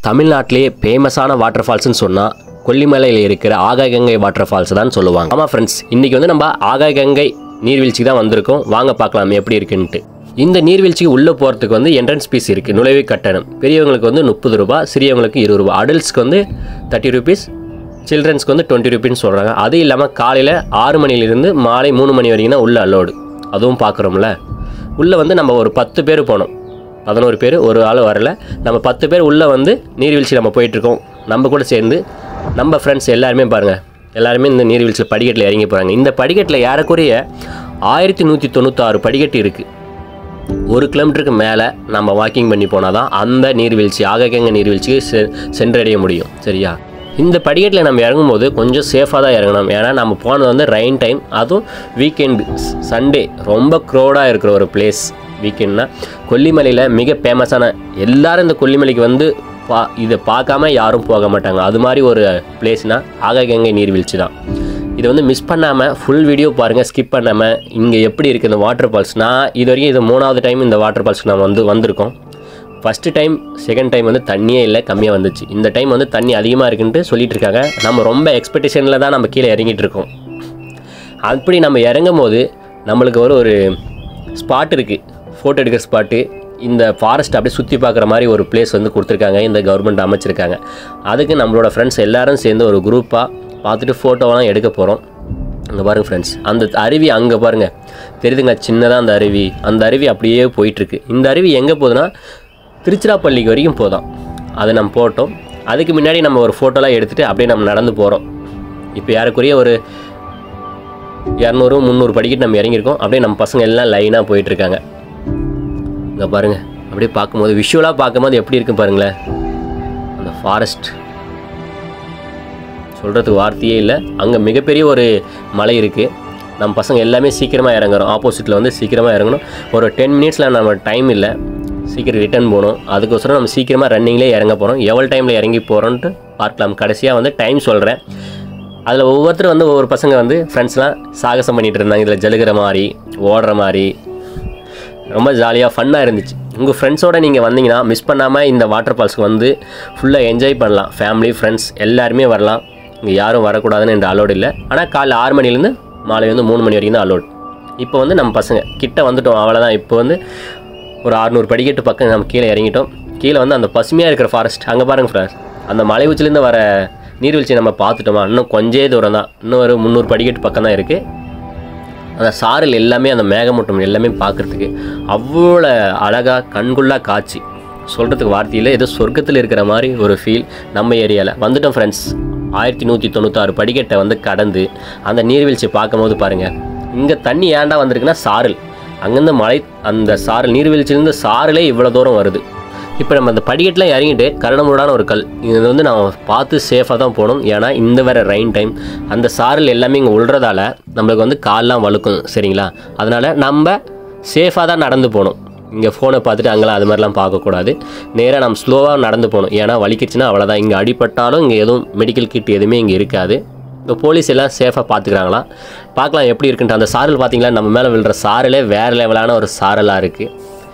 தமிழ்நாட்டிலேயே ஃபேமஸான வாட்டர் ஃபால்ஸ்னு சொன்னால் கொல்லிமலையில் இருக்கிற ஆகாயகங்கை வாட்டர் ஃபால்ஸ் தான் சொல்லுவாங்க ஆமாம் ஃப்ரெண்ட்ஸ் இன்றைக்கி வந்து நம்ம ஆகாயகங்கை நீர்வீழ்ச்சிக்கு தான் வந்திருக்கோம் வாங்க பார்க்கலாம் எப்படி இருக்குன்ட்டு இந்த நீர்வீழ்ச்சிக்கு உள்ளே போகிறதுக்கு வந்து என்ட்ரன்ஸ் ஃபீஸ் இருக்குது நுழைவு கட்டணம் பெரியவங்களுக்கு வந்து முப்பது ரூபா சிறியவங்களுக்கு இருபது ரூபா அடல்ட்ஸ்க்கு வந்து தேர்ட்டி ருபீஸ் சில்ட்ரன்ஸ்க்கு வந்து டுவெண்ட்டி ருபீன்னு சொல்கிறாங்க அது இல்லாமல் காலையில் ஆறு மணிலேருந்து மாலை மூணு மணி வரைக்கும் தான் உள்ள அலோடு அதுவும் பார்க்குறோம்ல உள்ளே வந்து நம்ம ஒரு பத்து பேர் போனோம் பதினோரு பேர் ஒரு ஆள் வரல நம்ம பத்து பேர் உள்ளே வந்து நீர்வீழ்ச்சி நம்ம போயிட்டுருக்கோம் நம்ம கூட சேர்ந்து நம்ம ஃப்ரெண்ட்ஸ் எல்லாருமே பாருங்கள் எல்லாருமே இந்த நீர்வீழ்ச்சியில் படிக்கட்டில் இறங்கி போகிறாங்க இந்த படிக்கட்டில் ஏறக்குறைய ஆயிரத்தி நூற்றி தொண்ணூத்தாறு படிக்கட்டு இருக்குது ஒரு கிலோமீட்டருக்கு மேலே நம்ம வாக்கிங் பண்ணி போனால் தான் அந்த நீர்வீழ்ச்சி ஆகக்கங்க நீர்வீழ்ச்சிக்கு செ சென்றடைய முடியும் சரியா இந்த படிக்கட்டில் நம்ம இறங்கும்போது கொஞ்சம் சேஃபாக தான் இறங்கணும் ஏன்னா நம்ம போனது வந்து ரெயின் டைம் அதுவும் வீக்கெண்டு சண்டே ரொம்ப க்ரௌடாக இருக்கிற ஒரு பிளேஸ் வீக்கெண்ட்னா கொல்லிமலையில் மிக ஃபேமஸான எல்லாரும் இந்த கொல்லிமலைக்கு வந்து பா இதை பார்க்காம யாரும் போக மாட்டாங்க அது மாதிரி ஒரு பிளேஸ்னால் ஆகக்கங்கை நீர்வீழ்ச்சி தான் இதை வந்து மிஸ் பண்ணாமல் ஃபுல் வீடியோ பாருங்கள் ஸ்கிப் பண்ணாமல் இங்கே எப்படி இருக்குது இந்த வாட்டர் ஃபால்ஸ் நான் இது வரைக்கும் இது மூணாவது டைம் இந்த வாட்டர் ஃபால்ஸ்க்கு நான் வந்து வந்திருக்கோம் ஃபஸ்ட்டு டைம் செகண்ட் டைம் வந்து தண்ணியே இல்லை கம்மியாக வந்துச்சு இந்த டைம் வந்து தண்ணி அதிகமாக இருக்குன்ட்டு சொல்லிட்டு இருக்காங்க நம்ம ரொம்ப எக்ஸ்பெக்டேஷனில் தான் நம்ம கீழே இறங்கிட்டு இருக்கோம் அப்படி நம்ம இறங்கும் போது நம்மளுக்கு ஒரு ஒரு ஸ்பாட் இருக்குது ஃபோட்டோ எடுக்கிற ஸ்பாட்டு இந்த ஃபாரஸ்ட் அப்படியே சுற்றி பார்க்குற மாதிரி ஒரு பிளேஸ் வந்து கொடுத்துருக்காங்க இந்த கவர்மெண்ட் அமைச்சிருக்காங்க அதுக்கு நம்மளோட ஃப்ரெண்ட்ஸ் எல்லாரும் சேர்ந்து ஒரு குரூப்பாக பார்த்துட்டு ஃபோட்டோவெல்லாம் எடுக்க போகிறோம் அங்கே பாருங்கள் ஃப்ரெண்ட்ஸ் அந்த அருவி அங்கே பாருங்கள் தெரியுதுங்களா சின்னதாக அந்த அருவி அந்த அருவி அப்படியே போயிட்டுருக்கு இந்த அருவி எங்கே போகுதுன்னா திருச்சிராப்பள்ளிக்கு வரைக்கும் போதும் அதை நம்ம போட்டோம் அதுக்கு முன்னாடி நம்ம ஒரு ஃபோட்டோலாம் எடுத்துகிட்டு அப்படியே நம்ம நடந்து போகிறோம் இப்போ யாருக்குரிய ஒரு இரநூறு முந்நூறு படிக்கிட்டு நம்ம இறங்கியிருக்கோம் அப்படியே நம்ம பசங்க எல்லாம் லைனாக போயிட்டுருக்காங்க இங்கே பாருங்கள் அப்படியே பார்க்கும்போது விஷுவலாக பார்க்கும்போது எப்படி இருக்கு பாருங்களேன் அந்த ஃபாரஸ்ட் சொல்கிறதுக்கு வார்த்தையே இல்லை அங்கே மிகப்பெரிய ஒரு மலை இருக்குது நம்ம பசங்க எல்லாமே சீக்கிரமாக இறங்குறோம் ஆப்போசிட்டில் வந்து சீக்கிரமாக இறங்கணும் ஒரு டென் மினிட்ஸில் நம்ம டைம் இல்லை சீக்கிரம் ரிட்டர்ன் போகணும் அதுக்கோசரம் நம்ம சீக்கிரமாக ரன்னிங்லேயே இறங்க போகிறோம் எவ்வளோ டைமில் இறங்கி போகிறோன்ட்டு பார்க்கலாம் கடைசியாக வந்து டைம் சொல்கிறேன் அதில் ஒவ்வொருத்தரும் வந்து ஒவ்வொரு பசங்க வந்து ஃப்ரெண்ட்ஸ்லாம் சாகசம் பண்ணிகிட்டு இருந்தாங்க இதில் ஜலுகிற மாதிரி ஓடுற மாதிரி ரொம்ப ஜாலியாக ஃபன்னாக இருந்துச்சு உங்கள் ஃப்ரெண்ட்ஸோடு நீங்கள் வந்தீங்கன்னா மிஸ் பண்ணாமல் இந்த வாட்டர் ஃபால்ஸ்க்கு வந்து ஃபுல்லாக என்ஜாய் பண்ணலாம் ஃபேமிலி ஃப்ரெண்ட்ஸ் எல்லாருமே வரலாம் இங்கே யாரும் வரக்கூடாதுன்னு என்ற அலோடு இல்லை ஆனால் காலைல ஆறு மணிலேருந்து மாலை வந்து மூணு மணி வரைக்கும் தான் அலோடு இப்போ வந்து நம்ம பசங்க கிட்ட வந்துட்டோம் அவ்வளோதான் இப்போ வந்து ஒரு அறுநூறு படிக்கட்டு பக்கம் நம்ம கீழே இறங்கிட்டோம் கீழே வந்து அந்த பசுமையாக இருக்கிற ஃபாரஸ்ட் அங்கே பாருங்கள் ஃப்ரெண்ட்ஸ் அந்த மலை உச்சிலேருந்து வர நீர்வீழ்ச்சி நம்ம பார்த்துட்டோமா இன்னும் கொஞ்சே தூரம் தான் இன்னும் ஒரு முந்நூறு படிக்கட்டு பக்கம் தான் இருக்குது அந்த சாரல் எல்லாமே அந்த மேகமூட்டம் எல்லாமே பார்க்குறதுக்கு அவ்வளோ அழகாக கண்குள்ளா காட்சி சொல்கிறதுக்கு வார்த்தையில் ஏதோ சொர்க்கத்தில் இருக்கிற மாதிரி ஒரு ஃபீல் நம்ம ஏரியாவில் வந்துட்டோம் ஃப்ரெண்ட்ஸ் ஆயிரத்தி நூற்றி தொண்ணூத்தாறு படிக்கட்டை வந்து கடந்து அந்த நீர்வீழ்ச்சியை பார்க்கும்போது பாருங்கள் இங்கே தண்ணி ஏன்டா வந்திருக்குன்னா சாரல் அங்கேருந்து மலை அந்த சாரல் நீர்வீழ்ச்சியிலேருந்து சாரலே இவ்வளோ தூரம் வருது இப்போ நம்ம அந்த படிக்கட்டில் இறங்கிட்டு கரடமுடான ஒரு கல் இது வந்து நம்ம பார்த்து சேஃபாக தான் போகணும் ஏன்னா இந்த வேற ரெயின் டைம் அந்த சாரல் எல்லாமே இங்கே உள்றதால நம்மளுக்கு வந்து கால்லாம் வழுக்கும் சரிங்களா அதனால் நம்ம சேஃபாக தான் நடந்து போகணும் இங்கே ஃபோனை பார்த்துட்டு அங்கெல்லாம் அது மாதிரிலாம் பார்க்கக்கூடாது நேராக நம்ம ஸ்லோவாக நடந்து போகணும் ஏன்னா வலிக்கிச்சுன்னா அவ்வளோதான் இங்கே அடிபட்டாலும் இங்கே எதுவும் மெடிக்கல் கிட் எதுவுமே இங்கே இருக்காது இப்போ போலீஸ் எல்லாம் சேஃபாக பார்த்துக்கிறாங்களா பார்க்கலாம் எப்படி இருக்குன்ட்டு அந்த சாரல் பார்த்தீங்களா நம்ம மேலே விழுற சாரலே வேறு லெவலான ஒரு சாரலாக இருக்குது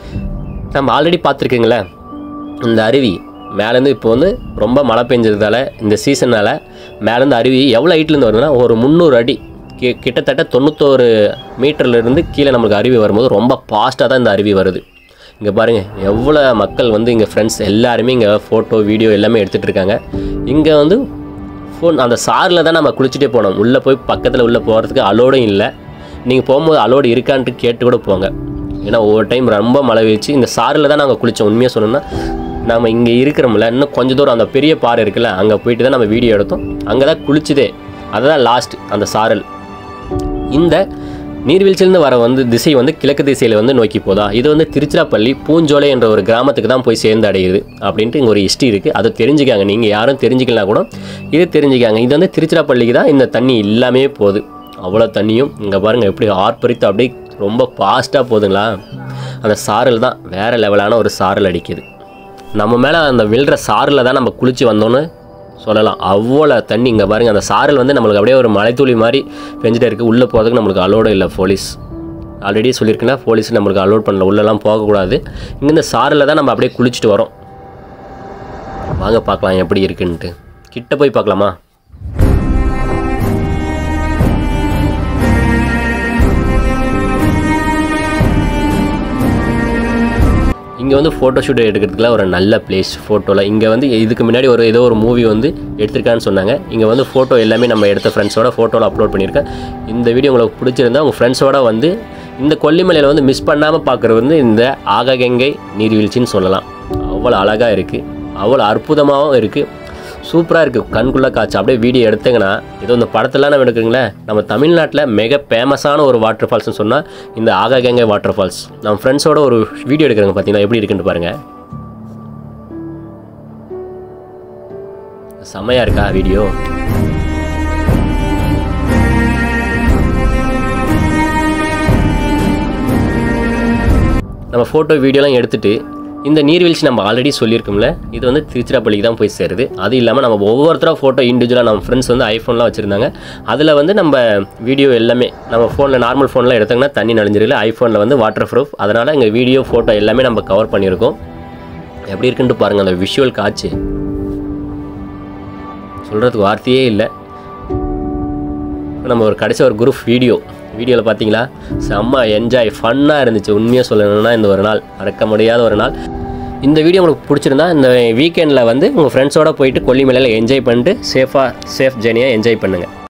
நம்ம ஆல்ரெடி பார்த்துருக்கீங்களே இந்த அருவி மேலேருந்து இப்போ வந்து ரொம்ப மழை பெஞ்சதால இந்த சீசனால் மேலேருந்து அருவி எவ்வளோ ஹைட்லேருந்து வருதுன்னா ஒரு முந்நூறு அடி கி கிட்டத்தட்ட தொண்ணூத்தோரு மீட்டர்லேருந்து கீழே நம்மளுக்கு அருவி வரும்போது ரொம்ப ஃபாஸ்ட்டாக தான் இந்த அருவி வருது இங்கே பாருங்கள் எவ்வளோ மக்கள் வந்து இங்கே ஃப்ரெண்ட்ஸ் எல்லாருமே இங்கே ஃபோட்டோ வீடியோ எல்லாமே எடுத்துகிட்டு இருக்காங்க இங்கே வந்து ஃபோன் அந்த சாரில் தான் நம்ம குளிச்சுட்டே போனோம் உள்ளே போய் பக்கத்தில் உள்ளே போகிறதுக்கு அலோடும் இல்லை நீங்கள் போகும்போது அலோடு இருக்கான்ட்டு கேட்டு கூட போங்க ஏன்னா ஒவ்வொரு டைம் ரொம்ப மழை வீழ்ச்சி இந்த சாரில் தான் நாங்கள் குளித்தோம் உண்மையாக சொல்லணும்னா நம்ம இங்கே இருக்கிறோம்ல இன்னும் கொஞ்சம் தூரம் அந்த பெரிய பாறை இருக்குல்ல அங்கே போயிட்டு தான் நம்ம வீடியோ எடுத்தோம் அங்கே தான் குளிச்சுதே அதுதான் லாஸ்ட் அந்த சாரல் இந்த நீர்வீழ்ச்சியிலேருந்து வர வந்து திசை வந்து கிழக்கு திசையில் வந்து நோக்கி போதா இது வந்து திருச்சிராப்பள்ளி பூஞ்சோலை என்ற ஒரு கிராமத்துக்கு தான் போய் சேர்ந்து அடையுது அப்படின்ட்டு இங்கே ஒரு ஹிஸ்ட்ரி இருக்குது அதை தெரிஞ்சுக்காங்க நீங்கள் யாரும் தெரிஞ்சுக்கலாம் கூட இது தெரிஞ்சுக்காங்க இது வந்து திருச்சிராப்பள்ளிக்கு தான் இந்த தண்ணி எல்லாமே போகுது அவ்வளோ தண்ணியும் இங்கே பாருங்கள் எப்படி ஆர்ப்பரித்து அப்படியே ரொம்ப ஃபாஸ்ட்டாக போகுதுங்களா அந்த சாரல் தான் வேறு லெவலான ஒரு சாரல் அடிக்குது நம்ம மேலே அந்த விழுற சாரில் தான் நம்ம குளித்து வந்தோன்னு சொல்லலாம் அவ்வளோ தண்ணி இங்கே பாருங்கள் அந்த சாரல் வந்து நம்மளுக்கு அப்படியே ஒரு மலைத்துளி மாதிரி பெஞ்சிட்டே இருக்குது உள்ளே போகிறதுக்கு நம்மளுக்கு அலோடு இல்லை போலீஸ் ஆல்ரெடி சொல்லியிருக்கேன்னா போலீஸ் நம்மளுக்கு அலோட் பண்ணல உள்ளெல்லாம் போகக்கூடாது இங்கே இந்த சாரில் தான் நம்ம அப்படியே குளிச்சுட்டு வரோம் வாங்க பார்க்கலாம் எப்படி இருக்குன்ட்டு கிட்ட போய் பார்க்கலாமா இங்கே வந்து ஃபோட்டோ ஷூட் எடுக்கிறதுக்குலாம் ஒரு நல்ல பிளேஸ் ஃபோட்டோவில் இங்கே வந்து இதுக்கு முன்னாடி ஒரு ஏதோ ஒரு மூவி வந்து எடுத்திருக்கான்னு சொன்னாங்க இங்கே வந்து ஃபோட்டோ எல்லாமே நம்ம எடுத்த ஃப்ரெண்ட்ஸோட ஃபோட்டோவில் அப்லோட் பண்ணியிருக்கேன் இந்த வீடியோ உங்களுக்கு பிடிச்சிருந்தா உங்கள் ஃப்ரெண்ட்ஸோட வந்து இந்த கொல்லிமலையில் வந்து மிஸ் பண்ணாமல் பார்க்குறது வந்து இந்த ஆககங்கை நீர்வீழ்ச்சின்னு சொல்லலாம் அவ்வளோ அழகாக இருக்குது அவ்வளோ அற்புதமாகவும் இருக்குது சூப்பராக இருக்குது கண்குள்ளே காய்ச்சி அப்படியே வீடியோ எடுத்தீங்கன்னா ஏதோ இந்த படத்தெல்லாம் நம்ம எடுக்குங்களேன் நம்ம தமிழ்நாட்டில் மிக ஃபேமஸான ஒரு வாட்டர் ஃபால்ஸ்னு சொன்னால் இந்த ஆகாகங்கை வாட்டர் ஃபால்ஸ் நம்ம ஃப்ரெண்ட்ஸோட ஒரு வீடியோ எடுக்கிறாங்க பார்த்தீங்கன்னா எப்படி இருக்குன்னு பாருங்கள் செம்மையாக இருக்கா வீடியோ நம்ம ஃபோட்டோ வீடியோலாம் எடுத்துகிட்டு இந்த நீர்வீழ்ச்சி நம்ம ஆல்ரெடி சொல்லியிருக்கோம்ல இது வந்து திருச்சிராப்பள்ளிக்கு தான் போய் சேருது அது இல்லாமல் நம்ம ஒவ்வொருத்தரும் ஃபோட்டோ இண்டிவிஜுவலாக நம்ம ஃப்ரெண்ட்ஸ் வந்து ஐஃபோன்லாம் வச்சுருந்தாங்க அதில் வந்து நம்ம வீடியோ எல்லாமே நம்ம ஃபோனில் நார்மல் ஃபோனில் எடுத்தோங்கன்னா தண்ணி நனைஞ்சிருக்கல ஐஃபோனில் வந்து வாட்டர் ப்ரூஃப் அதனால் எங்கள் வீடியோ ஃபோட்டோ எல்லாமே நம்ம கவர் பண்ணியிருக்கோம் எப்படி இருக்குன்ட்டு பாருங்கள் அந்த விஷுவல் காட்சி சொல்கிறதுக்கு வார்த்தையே இல்லை நம்ம ஒரு கடைசி ஒரு குரூப் வீடியோ வீடியோவில் பார்த்தீங்களா செம்ம என்ஜாய் ஃபன்னாக இருந்துச்சு உண்மையாக சொல்லணும்னா இந்த ஒரு நாள் மறக்க முடியாத ஒரு நாள் இந்த வீடியோ உங்களுக்கு பிடிச்சிருந்தா இந்த வீக்கெண்டில் வந்து உங்கள் ஃப்ரெண்ட்ஸோட போயிட்டு கொல்லிமலையில் என்ஜாய் பண்ணிட்டு சேஃபாக சேஃப் ஜேர்னியாக என்ஜாய் பண்ணுங்கள்